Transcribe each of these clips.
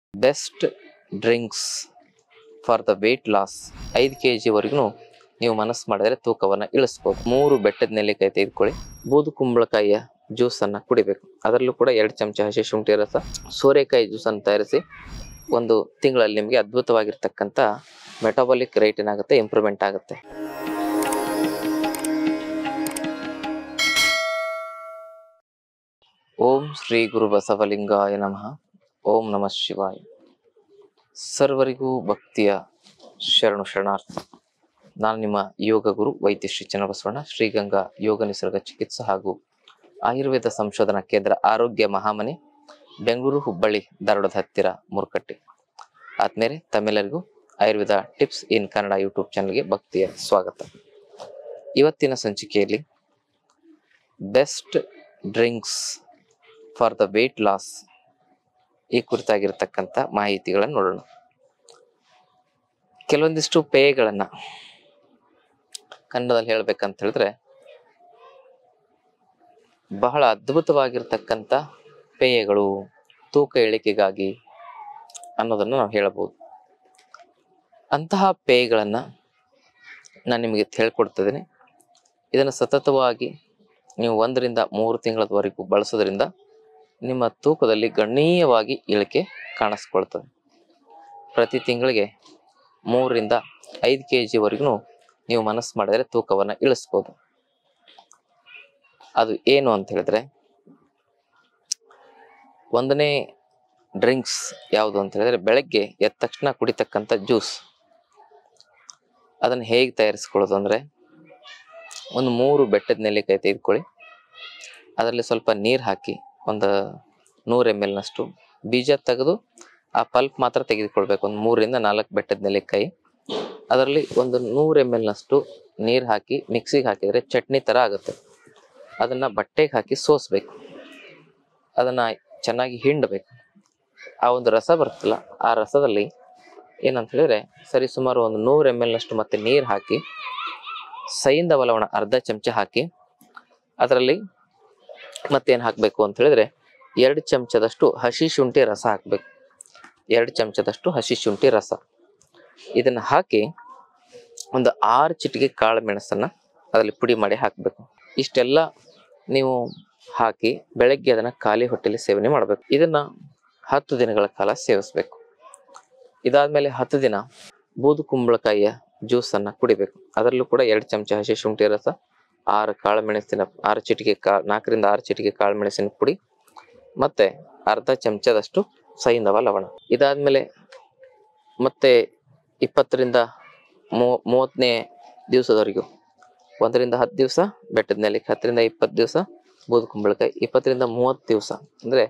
best drinks for the weight loss ಐದು K ಜಿವರೆಗೂ ನೀವು ಮನಸ್ಸು ಮಾಡಿದರೆ ತೂಕವನ್ನು ಇಳಿಸ್ಬೋದು ಮೂರು ಬೆಟ್ಟದ ನೆಲ್ಲಿಕಾಯಿ ತೆಗೆದುಕೊಳ್ಳಿ ಬೂದು ಕುಂಬಳಕಾಯಿಯ ಜ್ಯೂಸನ್ನು ಕುಡಿಬೇಕು ಅದರಲ್ಲೂ ಕೂಡ ಎರಡು ಚಮಚ ಹಸಿ ಶುಂಠಿ ರಸ ಸೋರೆಕಾಯಿ ಜ್ಯೂಸನ್ನು ತಯಾರಿಸಿ ಒಂದು ತಿಂಗಳಲ್ಲಿ ನಿಮಗೆ ಅದ್ಭುತವಾಗಿರ್ತಕ್ಕಂಥ ಮೆಟಾಬಾಲಿಕ್ ರೇಟ್ ಏನಾಗುತ್ತೆ ಇಂಪ್ರೂವ್ಮೆಂಟ್ ಆಗುತ್ತೆ ಓಂ ಶ್ರೀ ಗುರು ಬಸವಲಿಂಗಾಯ ನಮಃ ಓಂ ನಮಃ ಶಿವಾಯ ಸರ್ವರಿಗೂ ಭಕ್ತಿಯ ಶರಣು ಶರಣಾರ್ಥಿ ನಾನು ನಿಮ್ಮ ಯೋಗ ಗುರು ವೈದ್ಯ ಶ್ರೀ ಚನ್ನಬಸವಣ್ಣ ಶ್ರೀಗಂಗಾ ಯೋಗ ನಿಸರ್ಗ ಚಿಕಿತ್ಸಾ ಹಾಗೂ ಆಯುರ್ವೇದ ಸಂಶೋಧನಾ ಕೇಂದ್ರ ಆರೋಗ್ಯ ಮಹಾಮನೆ ಬೆಂಗಳೂರು ಹುಬ್ಬಳ್ಳಿ ಧಾರವಾಡದ ಹತ್ತಿರ ಮುರುಕಟ್ಟೆ ಆದ್ಮೇಲೆ ತಮ್ಮೆಲ್ಲರಿಗೂ Ayurveda tips in Kannada YouTube ಚಾನಲ್ಗೆ ಭಕ್ತಿಯ ಸ್ವಾಗತ ಇವತ್ತಿನ ಸಂಚಿಕೆಯಲ್ಲಿ best drinks for the weight loss ಈ ಕುರಿತಾಗಿರ್ತಕ್ಕಂಥ ಮಾಹಿತಿಗಳನ್ನು ನೋಡೋಣ ಕೆಲವೊಂದಿಷ್ಟು ಪೇಯಗಳನ್ನ ಕನ್ನಡದಲ್ಲಿ ಹೇಳ್ಬೇಕಂತ ಹೇಳಿದ್ರೆ ಬಹಳ ಅದ್ಭುತವಾಗಿರ್ತಕ್ಕಂಥ ಪೇಯಗಳು ತೂಕ ಇಳಿಕೆಗಾಗಿ ಅನ್ನೋದನ್ನು ನಾವು ಹೇಳಬಹುದು ಅಂತಹ ಪೇಯಗಳನ್ನ ನಾನು ನಿಮಗೆ ಹೇಳ್ಕೊಡ್ತಿದ್ದೀನಿ ಇದನ್ನು ಸತತವಾಗಿ ನೀವು ಒಂದರಿಂದ ಮೂರು ತಿಂಗಳವರೆಗೂ ಬಳಸೋದ್ರಿಂದ ನಿಮ್ಮ ತೂಕದಲ್ಲಿ ಗಣನೀಯವಾಗಿ ಇಳಿಕೆ ಕಾಣಿಸ್ಕೊಳ್ತದೆ ಪ್ರತಿ ತಿಂಗಳಿಗೆ ಮೂರರಿಂದ ಐದು ಕೆ ಜಿವರೆಗೂ ನೀವು ಮನಸ್ಸು ಮಾಡಿದರೆ ತೂಕವನ್ನು ಇಳಿಸ್ಬೋದು ಅದು ಏನು ಅಂತ ಹೇಳಿದ್ರೆ ಒಂದನೇ ಡ್ರಿಂಕ್ಸ್ ಯಾವುದು ಅಂತ ಹೇಳಿದ್ರೆ ಬೆಳಗ್ಗೆ ಎದ್ದ ತಕ್ಷಣ ಕುಡಿತಕ್ಕಂಥ ಜ್ಯೂಸ್ ಅದನ್ನು ಹೇಗೆ ತಯಾರಿಸ್ಕೊಳ್ಳೋದು ಅಂದರೆ ಒಂದು ಮೂರು ಬೆಟ್ಟದ ನೆಲ್ಲಿಕಾಯಿ ತೆಗೆದುಕೊಳ್ಳಿ ಅದರಲ್ಲಿ ಸ್ವಲ್ಪ ನೀರು ಹಾಕಿ ಒಂದು ನೂರು ಎಮ್ ಎಲ್ನಷ್ಟು ಬೀಜ ತೆಗೆದು ಆ ಪಲ್ಪ್ ಮಾತ್ರ ತೆಗೆದುಕೊಳ್ಬೇಕು ಒಂದು ಮೂರರಿಂದ ನಾಲ್ಕು ಬೆಟ್ಟದ ನೆಲ್ಲಿಕಾಯಿ ಅದರಲ್ಲಿ ಒಂದು ನೂರು ಎಮ್ ಎಲ್ನಷ್ಟು ನೀರು ಹಾಕಿ ಮಿಕ್ಸಿಗೆ ಹಾಕಿದರೆ ಚಟ್ನಿ ಥರ ಆಗುತ್ತೆ ಅದನ್ನು ಬಟ್ಟೆಗೆ ಹಾಕಿ ಸೋಸ್ಬೇಕು ಅದನ್ನು ಚೆನ್ನಾಗಿ ಹಿಂಡಬೇಕು ಆ ಒಂದು ರಸ ಬರುತ್ತಲ್ಲ ಆ ರಸದಲ್ಲಿ ಏನಂತ ಹೇಳಿದ್ರೆ ಸರಿ ಸುಮಾರು ಒಂದು ನೂರು ಎಮ್ ಎಲ್ನಷ್ಟು ಮತ್ತೆ ನೀರು ಹಾಕಿ ಸೈಂದ ಬಲವಣ ಅರ್ಧ ಚಮಚ ಹಾಕಿ ಅದರಲ್ಲಿ ಮತ್ತೇನು ಹಾಕಬೇಕು ಅಂತ ಹೇಳಿದ್ರೆ ಎರಡು ಚಮಚದಷ್ಟು ಹಸಿ ಶುಂಠಿ ರಸ ಹಾಕಬೇಕು ಎರಡು ಚಮಚದಷ್ಟು ಹಸಿ ಶುಂಠಿ ರಸ ಇದನ್ನು ಹಾಕಿ ಒಂದು ಆರು ಚಿಟಿಕೆ ಕಾಳು ಮೆಣಸನ್ನು ಅದರಲ್ಲಿ ಪುಡಿ ಮಾಡಿ ಹಾಕಬೇಕು ಇಷ್ಟೆಲ್ಲ ನೀವು ಹಾಕಿ ಬೆಳಗ್ಗೆ ಅದನ್ನು ಖಾಲಿ ಹೊಟ್ಟೆಲಿ ಸೇವನೆ ಮಾಡಬೇಕು ಇದನ್ನ ಹತ್ತು ದಿನಗಳ ಕಾಲ ಸೇವಿಸಬೇಕು ಇದಾದ್ಮೇಲೆ ಹತ್ತು ದಿನ ಬೂದು ಕುಂಬಳಕಾಯಿಯ ಜ್ಯೂಸನ್ನು ಕುಡಿಬೇಕು ಅದರಲ್ಲೂ ಕೂಡ ಎರಡು ಚಮಚ ಹಸಿ ಶುಂಠಿ ರಸ ಆರು ಕಾಳು ಮೆಣಸಿನ ಆರು ಚಿಟಿಕೆ ಕಾ ನಾಲ್ಕರಿಂದ ಆರು ಚಿಟಿಕೆ ಕಾಳು ಮೆಣಸಿನ ಪುಡಿ ಮತ್ತೆ ಅರ್ಧ ಚಮಚದಷ್ಟು ಸೈಂಧವ ಲವಣ ಇದಾದ್ಮೇಲೆ ಮತ್ತೆ ಇಪ್ಪತ್ತರಿಂದ ಮೂ ಮೂವತ್ತನೇ ದಿವಸದವರೆಗೂ ಒಂದರಿಂದ ಹತ್ತು ದಿವಸ ಬೆಟ್ಟದ ನೆಲಕ್ಕೆ ಹತ್ತರಿಂದ ಇಪ್ಪತ್ತು ದಿವಸ ಬೂದು ಕುಂಬಳಕಾಯಿ ಇಪ್ಪತ್ತರಿಂದ ಮೂವತ್ತು ದಿವಸ ಅಂದರೆ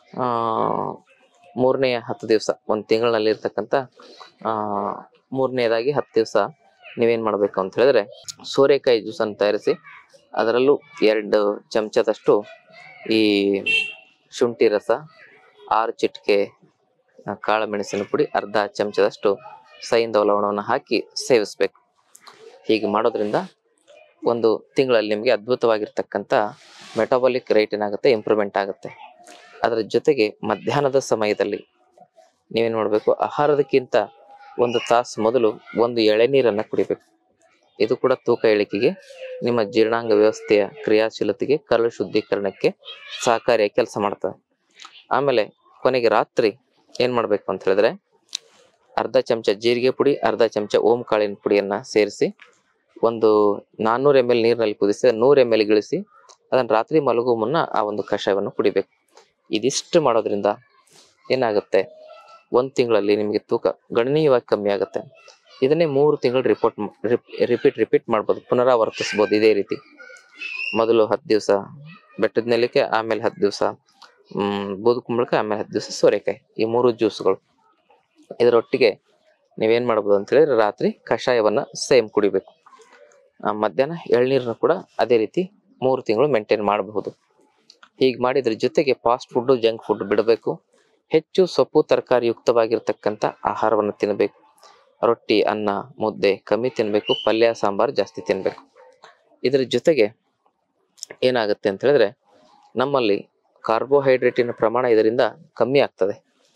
ಮೂರನೆಯ ಹತ್ತು ದಿವಸ ಒಂದು ತಿಂಗಳಲ್ಲಿ ಇರ್ತಕ್ಕಂಥ ಮೂರನೇದಾಗಿ ಹತ್ತು ದಿವಸ ನೀವೇನು ಮಾಡಬೇಕು ಅಂತ ಹೇಳಿದ್ರೆ ಸೋರೆಕಾಯಿ ಜ್ಯೂಸನ್ನು ತಯಾರಿಸಿ ಅದರಲ್ಲೂ ಎರಡು ಚಮಚದಷ್ಟು ಈ ಶುಂಠಿ ರಸ ಆರು ಚಿಟಿಕೆ ಆ, ಕಾಳು ಮೆಣಸಿನ ಪುಡಿ ಅರ್ಧ ಚಮಚದಷ್ಟು ಸೈಂಧವ ಲವಣವನ್ನು ಹಾಕಿ ಸೇವಿಸ್ಬೇಕು ಹೀಗೆ ಮಾಡೋದ್ರಿಂದ ಒಂದು ತಿಂಗಳಲ್ಲಿ ನಿಮಗೆ ಅದ್ಭುತವಾಗಿರ್ತಕ್ಕಂಥ ಮೆಟಾಬಾಲಿಕ್ ರೇಟ್ ಏನಾಗುತ್ತೆ ಇಂಪ್ರೂವ್ಮೆಂಟ್ ಆಗುತ್ತೆ ಅದರ ಜೊತೆಗೆ ಮಧ್ಯಾಹ್ನದ ಸಮಯದಲ್ಲಿ ನೀವೇನು ಮಾಡಬೇಕು ಆಹಾರದಕ್ಕಿಂತ ಒಂದು ತಾಸು ಮೊದಲು ಒಂದು ಎಳೆನೀರನ್ನು ಕುಡಿಬೇಕು ಇದು ಕೂಡ ತೂಕ ಇಳಿಕೆಗೆ ನಿಮ್ಮ ಜೀರ್ಣಾಂಗ ವ್ಯವಸ್ಥೆಯ ಕ್ರಿಯಾಶೀಲತೆಗೆ ಕರಳು ಶುದ್ಧೀಕರಣಕ್ಕೆ ಸಹಕಾರಿಯಾಗಿ ಕೆಲಸ ಮಾಡ್ತದೆ ಆಮೇಲೆ ಕೊನೆಗೆ ರಾತ್ರಿ ಏನು ಮಾಡಬೇಕು ಅಂತ ಹೇಳಿದ್ರೆ ಅರ್ಧ ಚಮಚ ಜೀರಿಗೆ ಪುಡಿ ಅರ್ಧ ಚಮಚ ಓಂ ಕಾಳಿನ ಪುಡಿಯನ್ನ ಸೇರಿಸಿ ಒಂದು ನಾನ್ನೂರು ಎಮ್ ಎಲ್ ನೀರಿನಲ್ಲಿ ಕುದಿಸಿ ನೂರು ಎಮ್ ಎಲ್ ಇಳಿಸಿ ಅದನ್ನು ರಾತ್ರಿ ಮಲಗುವ ಮುನ್ನ ಆ ಒಂದು ಕಷಾಯವನ್ನು ಕುಡಿಬೇಕು ಇದಿಷ್ಟು ಮಾಡೋದ್ರಿಂದ ಏನಾಗುತ್ತೆ ಒಂದು ತಿಂಗಳಲ್ಲಿ ನಿಮಗೆ ತೂಕ ಗಣನೀಯವಾಗಿ ಕಮ್ಮಿ ಆಗುತ್ತೆ ಇದನ್ನೇ ಮೂರು ತಿಂಗಳು ರಿಪೋರ್ಟ್ ರಿಪೀಟ್ ರಿಪೀಟ್ ಮಾಡ್ಬೋದು ಪುನರಾವರ್ತಿಸ್ಬೋದು ಇದೇ ರೀತಿ ಮೊದಲು ಹತ್ತು ದಿವಸ ಬೆಟ್ಟದ ನೆಲ್ಲಿಕೆ ಆಮೇಲೆ ಹತ್ತು ದಿವಸ ಬೂದು ಕುಂಬಳಕಾಯಿ ಆಮೇಲೆ ಹತ್ತು ದಿವಸ ಸೋರೆಕಾಯಿ ಈ ಮೂರು ಜ್ಯೂಸ್ಗಳು ಇದರೊಟ್ಟಿಗೆ ನೀವೇನು ಮಾಡ್ಬೋದು ಅಂತ ಹೇಳಿದ್ರೆ ರಾತ್ರಿ ಕಷಾಯವನ್ನು ಸೇಮ್ ಕುಡಿಬೇಕು ಆ, ಮಧ್ಯಾಹ್ನ ಎಳ್ನೀರನ್ನು ಕೂಡ ಅದೇ ರೀತಿ ಮೂರು ತಿಂಗಳು ಮೇಂಟೈನ್ ಮಾಡಬಹುದು ಹೀಗೆ ಮಾಡಿದ್ರ ಜೊತೆಗೆ ಫಾಸ್ಟ್ ಫುಡ್ಡು ಜಂಕ್ ಫುಡ್ ಬಿಡಬೇಕು ಹೆಚ್ಚು ಸೊಪ್ಪು ತರಕಾರಿ ಯುಕ್ತವಾಗಿರ್ತಕ್ಕಂಥ ಆಹಾರವನ್ನು ತಿನ್ನಬೇಕು ರೊಟ್ಟಿ ಅನ್ನ ಮುದ್ದೆ ಕಮ್ಮಿ ತಿನ್ನಬೇಕು ಪಲ್ಯ ಸಾಂಬಾರು ಜಾಸ್ತಿ ತಿನ್ನಬೇಕು ಇದರ ಜೊತೆಗೆ ಏನಾಗುತ್ತೆ ಅಂತ ಹೇಳಿದ್ರೆ ನಮ್ಮಲ್ಲಿ ಕಾರ್ಬೋಹೈಡ್ರೇಟಿನ ಪ್ರಮಾಣ ಇದರಿಂದ ಕಮ್ಮಿ ಆಗ್ತದೆ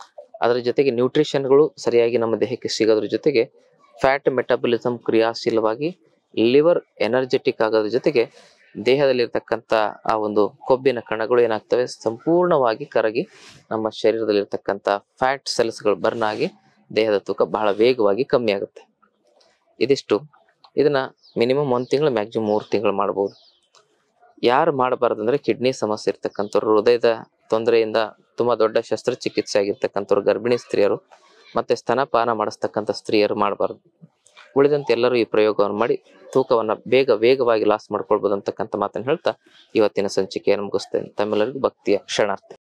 ಅದರ ಜೊತೆಗೆ ನ್ಯೂಟ್ರಿಷನ್ಗಳು ಸರಿಯಾಗಿ ನಮ್ಮ ದೇಹಕ್ಕೆ ಸಿಗೋದ್ರ ಜೊತೆಗೆ ಫ್ಯಾಟ್ ಮೆಟಾಬಲಿಸಮ್ ಕ್ರಿಯಾಶೀಲವಾಗಿ ಲಿವರ್ ಎನರ್ಜೆಟಿಕ್ ಆಗೋದ್ರ ಜೊತೆಗೆ ದೇಹದಲ್ಲಿರ್ತಕ್ಕಂಥ ಆ ಒಂದು ಕೊಬ್ಬಿನ ಕಣಗಳು ಏನಾಗ್ತವೆ ಸಂಪೂರ್ಣವಾಗಿ ಕರಗಿ ನಮ್ಮ ಶರೀರದಲ್ಲಿರ್ತಕ್ಕಂಥ ಫ್ಯಾಟ್ ಸೆಲ್ಸ್ಗಳು ಬರ್ನ್ ಆಗಿ ದೇಹದ ತೂಕ ಬಹಳ ವೇಗವಾಗಿ ಕಮ್ಮಿ ಆಗುತ್ತೆ ಇದಿಷ್ಟು ಇದನ್ನ ಮಿನಿಮಮ್ ಒಂದು ತಿಂಗಳು ಮ್ಯಾಕ್ಸಿಮಮ್ ಮೂರು ತಿಂಗಳು ಮಾಡ್ಬೋದು ಯಾರು ಮಾಡಬಾರ್ದು ಅಂದ್ರೆ ಕಿಡ್ನಿ ಸಮಸ್ಯೆ ಇರ್ತಕ್ಕಂಥವ್ರು ಹೃದಯದ ತೊಂದರೆಯಿಂದ ತುಂಬಾ ದೊಡ್ಡ ಶಸ್ತ್ರಚಿಕಿತ್ಸೆ ಆಗಿರ್ತಕ್ಕಂಥವ್ರು ಗರ್ಭಿಣಿ ಸ್ತ್ರೀಯರು ಮತ್ತೆ ಸ್ತನಪಾನ ಮಾಡಿಸ್ತಕ್ಕಂಥ ಸ್ತ್ರೀಯರು ಮಾಡಬಾರ್ದು ಉಳಿದಂತೆ ಎಲ್ಲರೂ ಈ ಪ್ರಯೋಗವನ್ನು ಮಾಡಿ ತೂಕವನ್ನ ಬೇಗ ವೇಗವಾಗಿ ಲಾಸ್ ಮಾಡ್ಕೊಳ್ಬೋದು ಅಂತಕ್ಕಂಥ ಮಾತನ್ನು ಹೇಳ್ತಾ ಇವತ್ತಿನ ಸಂಚಿಕೆಯನ್ನು ಮುಗಿಸ್ತೇನೆ ತಮ್ಮೆಲ್ಲರಿಗೂ ಭಕ್ತಿಯ ಕ್ಷಣಾರ್ಥಿ